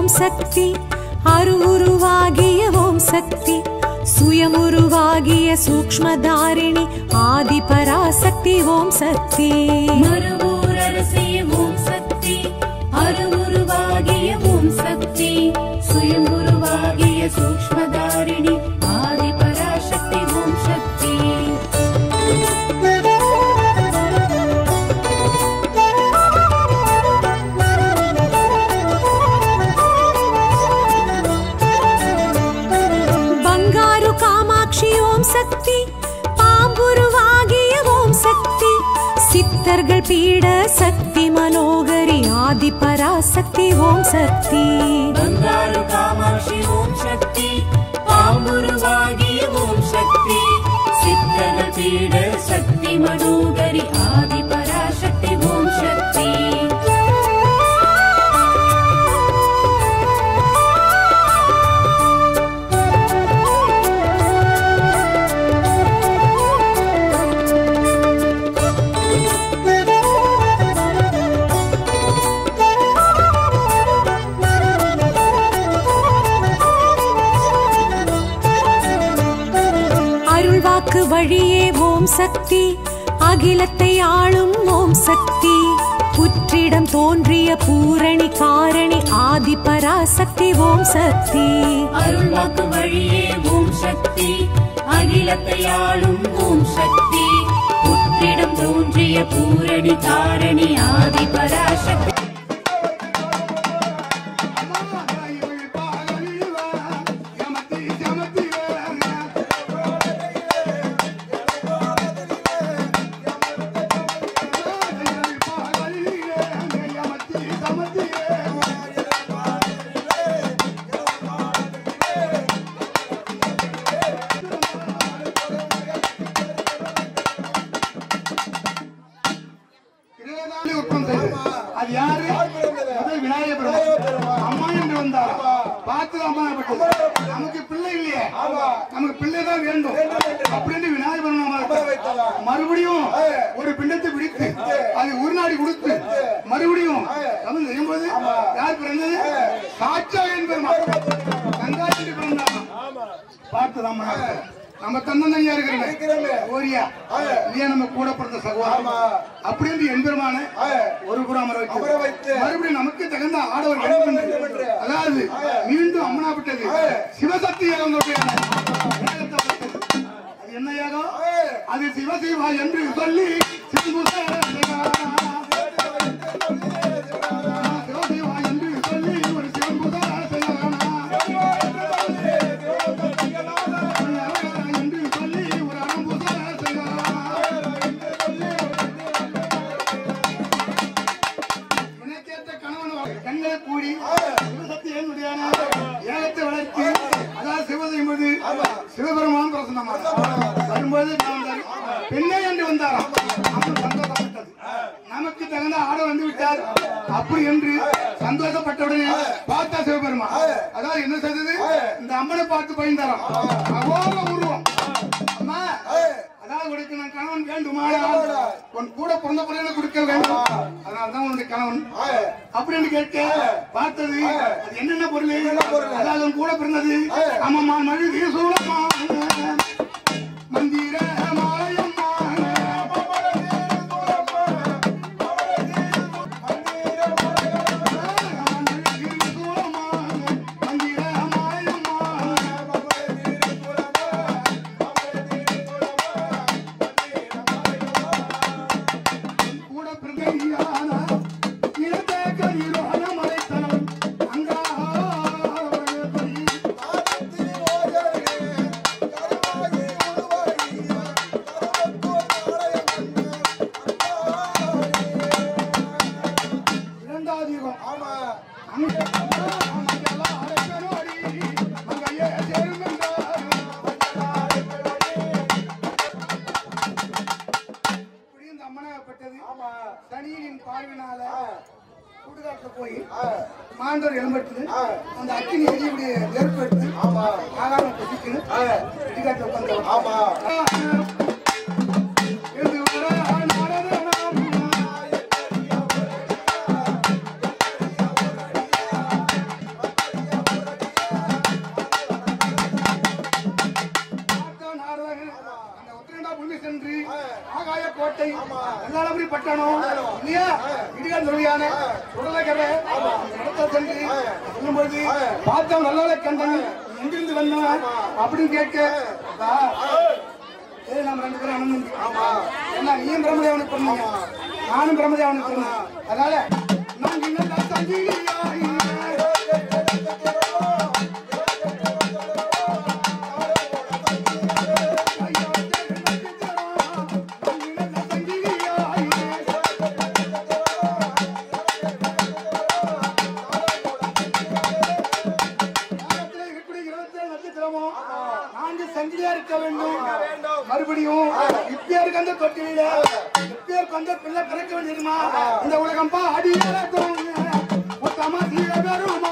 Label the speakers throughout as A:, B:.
A: ஓம் சக்தி அருவுருவாகிய ஓம் சக்தி சுயமுருவாகிய சூக்ஷ்மதாரிணி ஆதி பராசக்தி ஓம் சக்தி
B: மறுவூரரசிய ஓம் சக்தி அருவுருவாகிய ஓம் சக்தி சுயம்புருவாகிய சூக்ஷ்மதாரிணி ஆதி பராசக்தி ஓம் சக்தி
A: ಬಂಗಾರು ಕಾಮಾಕ್ಷಿ ಓಂ சக்தி பாம்புருவாகிய ஓம் சக்தி சித்தர்கள் பீட சக்தி மனோகரி ஆதி பராசக்தி ஓம் சக்தி
B: ಬಂಗಾರು ಕಾಮಾಕ್ಷಿ ಓಂ ಶಕ್ತಿ ಪಾಂಬುರುವಾಗಿಯ ಓಂ ಶಕ್ತಿ ಸಿದ್ಧನ ಪೀಡ ಶಕ್ತಿ ಮನೋಗರಿ ಆದಿ ಪರಾಶಕ್ತಿ ಓಂ ಶಕ್ತಿ
A: அருள்வாக்கு வழியே ஓம் சக்தி அகிலத்தை ஆளும் ஓம் சக்தி புற்றிடம் தோன்றிய பூரணி காரணி ஆதி பராசக்தி ஓம் சக்தி
B: அருள்வாக்கு வழியே ஓம் சக்தி அகிலத்தை ஆளும் ஓம் சக்தி புற்றிடம் தோன்றிய பூரணி காரணி ஆதி பராசக்தி
C: இருபதாண்டு உற்பத்தி செய்து. அது யாரு முதல் விநாயகர் பெருமாள். அம்மா என்று வந்தார் பார்த்து அம்மா பட்டது நமக்கு பிள்ளை இல்லையே நமக்கு பிள்ளை தான் வேண்டும் அப்படின்னு விநாயகர் பெருமாள் மறுபடியும் ஒரு பிண்டத்தை பிடித்து அது உருநாடி கொடுத்து மறுபடியும் தமிழ் செய்யும்போது யார் பிறந்தது சாட்சா என்பெருமாள் கங்காச்சி பிறந்தாங்க பார்த்து அம்மா நம்ம தன்னந்தனியா இருக்கிறோமே ஓரியா இல்லையா நம்ம கூட பிறந்த சகோதரன் அப்படின்னு எம்பெருமான ஒரு புறம் அமர வைத்து மறுபடியும் நமக்கு தகுந்த ஆடவர் வேண்டும் என்று. அதாவது மீண்டும் அம்மனாப்பட்டது சிவசக்தி யாகம் தொட்டியான யாகத்தை வளர்த்தது. அது என்ன யாகம் அது சிவசிவா என்று சொல்லி சிம்புச சிவசிவா என்று சொல்லி ஒரு சிவம்புச என்று சொல்லி ஒரு அறம்புச இனக்கேற்ற கணவன் வா- கண்களை கூடி சிவசக்தி என்னுடையான ஏகத்தை வளர்த்து அதாவது சிவதை என்பது சிவபெருமான் பிரசன்னமாக வரும்போது நான் வந்தார். பெண்ணே என்று வந்தாராம் அம்மன் சந்தோஷப்பட்டது நமக்கு தகுந்த ஆட வந்து விட்டார் அப்படி என்று சந்தோஷப்பட்டவுடனே பார்த்தா சிவபெருமான் அதாவது என்ன செய்தது இந்த அம்மனை பார்த்து பயந்தாராம் அகோர உருவம் அம்மா அதாவது உனக்கு நான் கணவன் வேண்டுமானால் உன் கூட பிறந்த பிறகு கொடுக்க வேண்டும் அதனால தான் உன்னுடைய கணவன் அப்படின்னு கேட்க பார்த்தது அது என்னென்ன பொருள் அதாவது உன் கூட பிறந்தது ஆமாம்மா மழை வீசூலம்மா மந்திர மாயம்மா மந்திர மாயம்மா கூட பிறந்தையான இழந்த கதிரோன மலைத்தனம் அங்கா இரண்டாவது யுகம் ஆமா அங்க அங்கெல்லாம் அரைக்கனோடி அங்கையே சேருமென்றார் இப்படி இந்த அம்மனாகப்பட்டது சனியின் பார்வையினால சுடுகாட்டுல போய் மாண்டோர் எலும்பெடுத்து அந்த அக்கினி எரியக்கூடிய நெருப்பு எடுத்து ஆகாரம் கொதிக்கணும் சுடுகாட்டுல உட்காந்து இது ஒரு நடனம். வெட்டணும் இல்லையா இடிகால் சொல்லியானே உடலை கதை இடத்த சென்று சொல்லும்போது பார்த்தவன் நல்லவளை கண்டவன் எங்கிருந்து வந்தவன் அப்படின்னு கேட்க அப்பா, ஏய் நம்ம ரெண்டு பேரும் அண்ணன் தம்பி. என்ன நீயும் பிரம்மதேவனுக்கு பிறந்தீங்க நானும் பிரம்மதேவனுக்கு பிறந்தேன் அதனால நான் இன்னும் தங்கியாய் சங்கிலியா இருக்க வேண்டும் மறுபடியும் இப்பேருக்கு அந்த தொட்டில இப்பேருக்கு அந்த பிள்ளை பிறக்க வேண்டியதுமா இந்த உலகம் பா அடியாக்கும் உத்தமா தீர பெருமா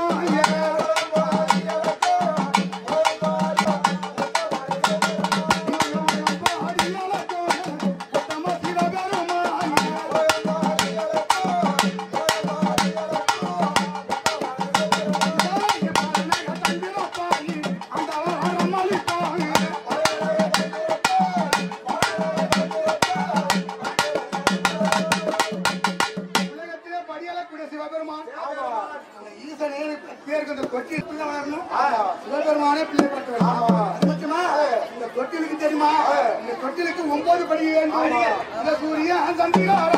C: உலகத்திலே படியலக்கூடிய சிவபெருமான் அந்த ஈசனே பேருக்கு அந்த தொட்டி பிள்ளை வளரணும் சிவபெருமானே பிள்ளை பிறக்க வேண்டும் அது மட்டுமா இந்த தொட்டிலுக்கு தெரியுமா இந்த தொட்டிலுக்கு ஒன்பது படி வேண்டும் இந்த சூரிய சந்திராரா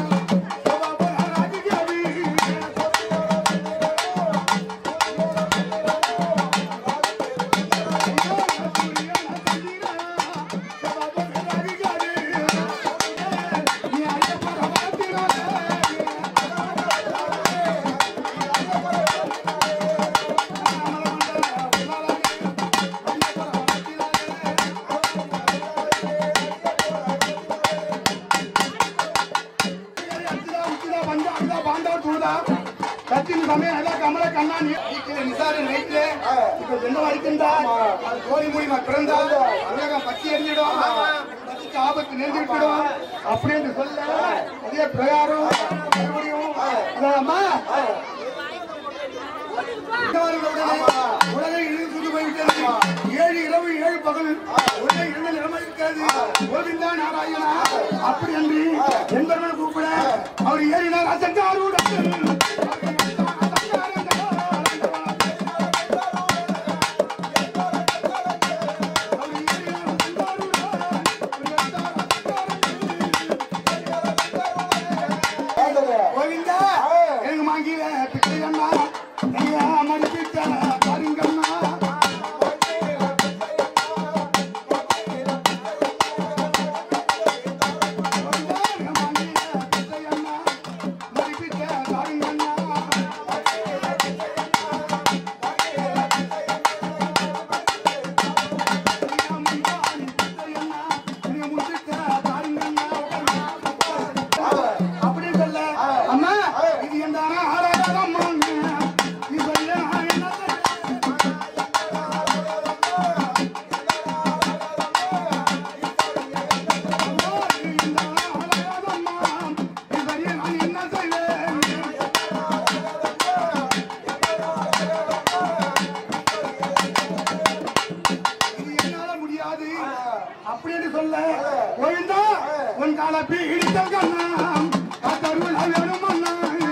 C: கத்தின் சமயம் எல்லாம் கமல கண்ணான் நிசார நைட்ல இப்ப என்ன அடிக்கின்றா அது கோழி மூலியமா பிறந்தா உலகம் பத்தி எரிஞ்சிடும் பத்திக்கு ஆபத்து நேர்ந்து விட்டுடும் அப்படி என்று சொல்ல அதே பிரகாரம் மறுபடியும் அம்மா உலகை இழுந்து சுடு போய்விட்டது ஏழு இரவு ஏழு பகல் உலகை இருந்த நிலைமை இருக்கிறது கோவிந்தா நாராயணா அப்படி என்று என்பவர்கள் கூப்பிட அவர் ஏறினார் அசங்காருடன் கோவிந்தா எனக்கு மாங்கில பிச்சை அண்ணா ஐயா மறுப்பிட்ட பாருங்கண்ணா கோவிந்தா, எனக்கு மாங்கில பிச்சை அண்ணா, மறுப்பிட்ட பாருங்கண்ணா. ஐயா மந்தான் பிச்சை அண்ணா, எனக்கு முறுப்பிட்ட பாருங்கண்ணா. அப்படி சொல்ல அம்மா இது எந்தானா ஆறாயிரம் நீ சொல்ல நான் என்ன செய்ய? அம்மா, இது எந்தானா ஆறாயிரம் நீ சொல்ல நான் என்ன செய்வேன்? இது என்னால முடியாது அப்படின்னு சொல்ல கோவிந்தா உன் கால பீடித்த கண்ணா கத்தருள் வேணும் அண்ணா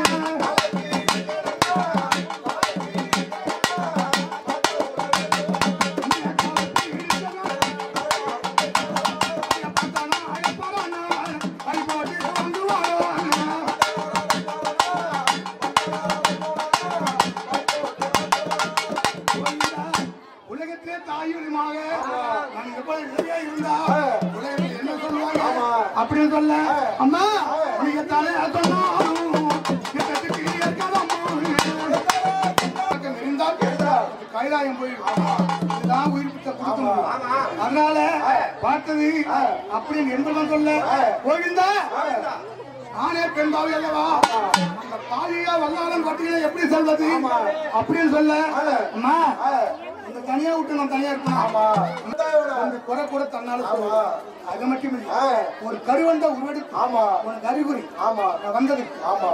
C: உலகத்திலே தாயுமாக நான் எவ்வளவு இளையா இருந்தா உலகத்தில் என்ன சொல்லுவாங்க அப்படின்னு சொல்ல அம்மா நீங்க தலை சொன்னாலும் எங்களுக்கு ஏற்காதம்மா. பக்கம் இருந்தால் கைலாயம் போயிருக்கோம் இதுதான் உயிர்ப்பித்த கொடுக்கணும் அதனால பார்த்தது அப்படின்னு என்பதும் சொல்ல கோவிந்தா ஆணே பெண் பாவி அல்லவா அந்த பாவியா வல்லாளன் பட்டியலை எப்படி சொல்வது அப்படின்னு சொல்ல அம்மா இந்த தனியா விட்டு நான் தனியா இருக்கணும் அந்த குறை கூட தன்னால சொல்லுவேன். அது மட்டும் இல்லை ஒரு கருவண்ட உருவெடுத்து ஆமா உனக்கு அறிகுறி ஆமா நான் வந்தது ஆமா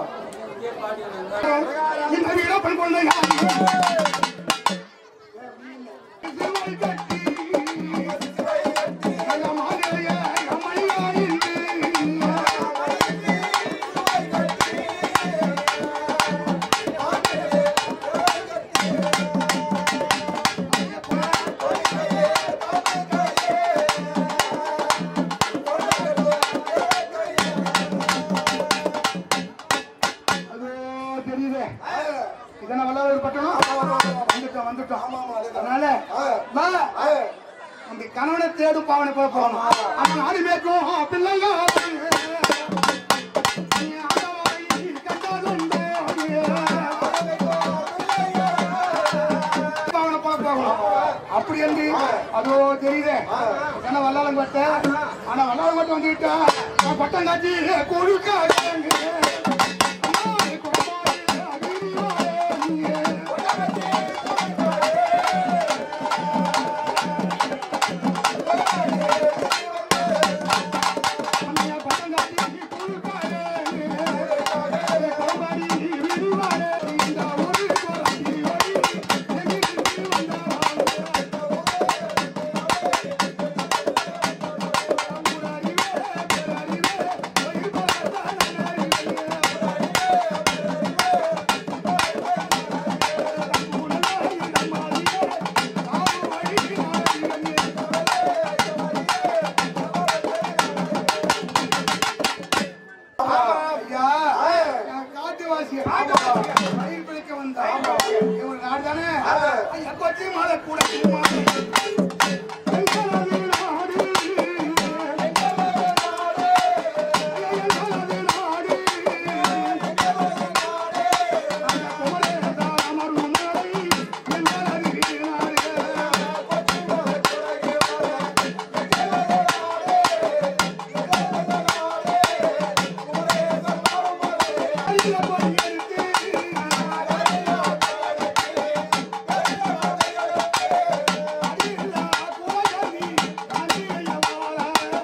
C: இந்த வீரப்பன் கொண்ட கட்டி இதென்ன வல்லாளர் பட்டணம் வந்துட்டோம் வந்துட்டோம் அதனால வா. அந்த கணவனை தேடும் பாவனை போல போகணும் அவன் ஆடி மேற்கும் பிள்ளைங்க பாவனை போல போகணும் அப்படி என்று அதோ தெரியுதே ஏன்னா வல்லாளங்கோட்டை ஆனா வல்லாளங்கோட்டை வந்துட்டா நான் பட்டம் காட்சி கொடுக்காங்க ஐயா, நான் காட்டுவாசி. பயிர் பிழைக்க வந்தேன். இவர் நாடுதானே? ஐயா, கொச்சி மாலை கூட மாலை. எங்களது நாடு. ஐயா, எங்களது நாடு. அந்த குமரேசா அமருமலை, எங்களது நாடு. ஐயா, பொறியெடுத்து. அடிலா கோயலி, அடியவாளா.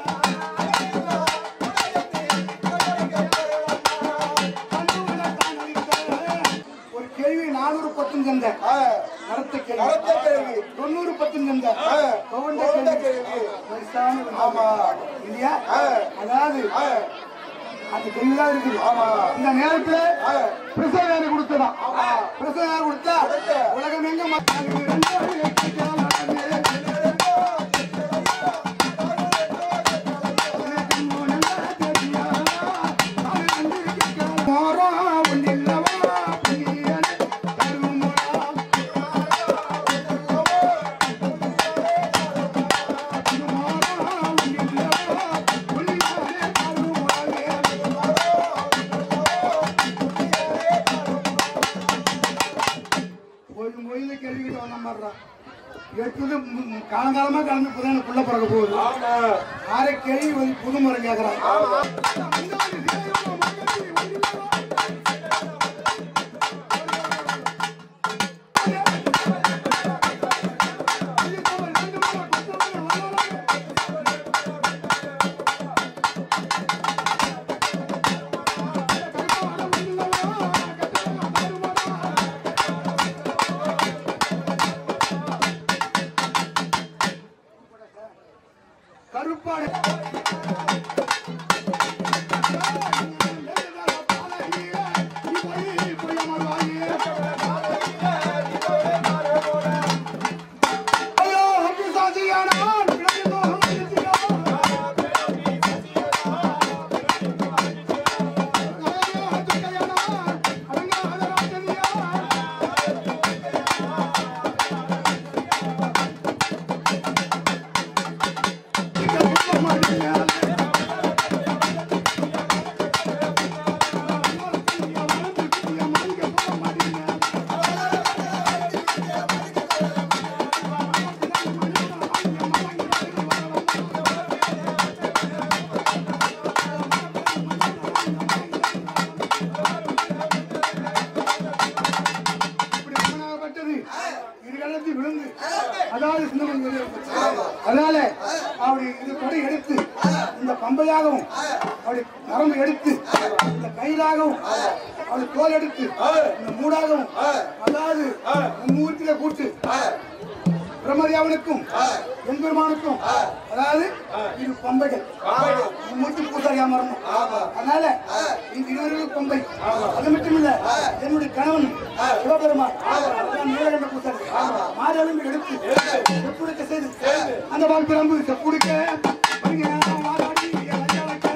C: ஒரு கேள்வி நானூறு பத்தும் சென்ற நடத்த கேள்வி தொண்ணூறு பத்தும் சென்ற கவுண்ட கேள்வி வயசான ஆமா இல்லையா அதாவது அந்த கேள்விதான் இருக்குது இந்த நேரத்துல பிரசவ வேலை கொடுத்ததா பிரசவ வேலை கொடுத்தா உலகம் எங்க மக்கள் கோயில் கோயில கேள்விக்கிட்டு வந்த மாதிரிதான் எடுத்தது ம், ம், காலங்காலமா கலந்து புதன புள்ள பிறக்க போகுது ஆற கேள்வி வந்து புது முறை கேட்கறாங்க கருப்பாடு ஐயோ ஹக்கி சாசியானா விளையோ ஹக்கிசியா ஐயோ ஹக்கியானா அவங்க அதராஜனியா இப்படி மண்ணாகப்பட்டது இரு கள்ளத்தில் விழுந்து அதாவது சின்னமன் வெளியே போச்சு. அதனால அப்படி இது கொடை எடுத்து இந்த பம்பையாகவும் அப்படி நரம்பு எடுத்து இந்த கையிலாகவும் அப்படி தோல் எடுத்து இந்த மூடாகவும் அதாவது மூர்த்தியில கூட்டு பிரம்மதேவனுக்கும் எம்பெருமானுக்கும் அதாவது இது பம்பைகள் மூச்சு பூசாரியா மரணும் அதனால இந்த இருவர்களுக்கு பம்பை அது மட்டும் இல்ல என்னுடைய கணவன் சிவபெருமான் அதான் நீலகண்ட பூசாரி மாரியளம்பு எடுத்து செப்புடுக்க செய்து அந்த வாழ் பிரம்பு செப்புடுக்க வருக, வாதாடி, ஐயா வைக்க.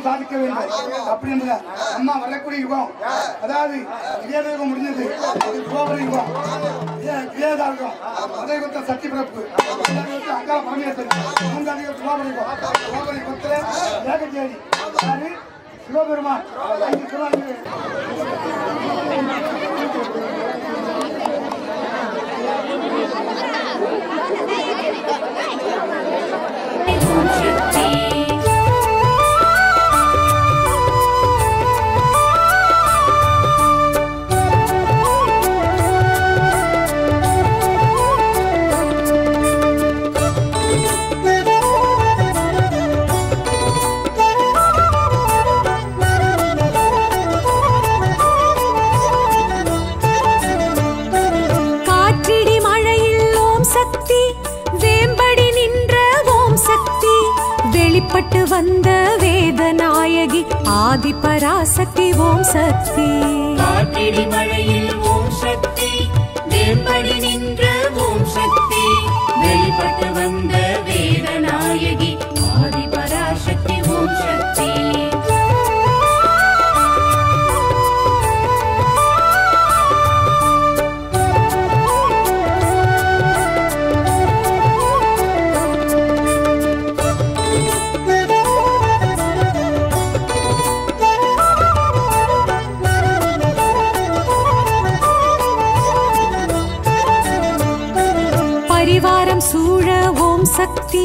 C: காரியம் சாதிக்க வேண்டும் அப்படின்ற அம்மா வரக்கூடிய யுகம் அதாவது இதே யுகம் முடிஞ்சது அது கோபுர யுகம் இதேதா இருக்கும் அதே யுகத்தில் சக்தி பிறப்பு அங்காள பரமேஸ்வரி மூன்றாம் யுகம் கோபுர யுகம் கோபுர யுகத்தில் ஏகஜேரி யாரு சிவபெருமான் அஞ்சு சிவன்
B: ஓம் சக்தி
A: காற்றிடி மழையில் ஓம் சக்தி வேம்படி நின்ற ஓம் சக்தி வெளிப்பட்டு வந்த வேதநாயகி ஆதி பராசக்தி ஓம் சக்தி
B: காற்றிடி மழையில் ஓம் சக்தி வேம்படி நின்ற ஓம் சக்தி வெளிப்பட்டு வந்த வேதநாயகி ஆதி பராசக்தி ஓம் சக்தி
A: பரிவாரம் சூழ ஓம் சக்தி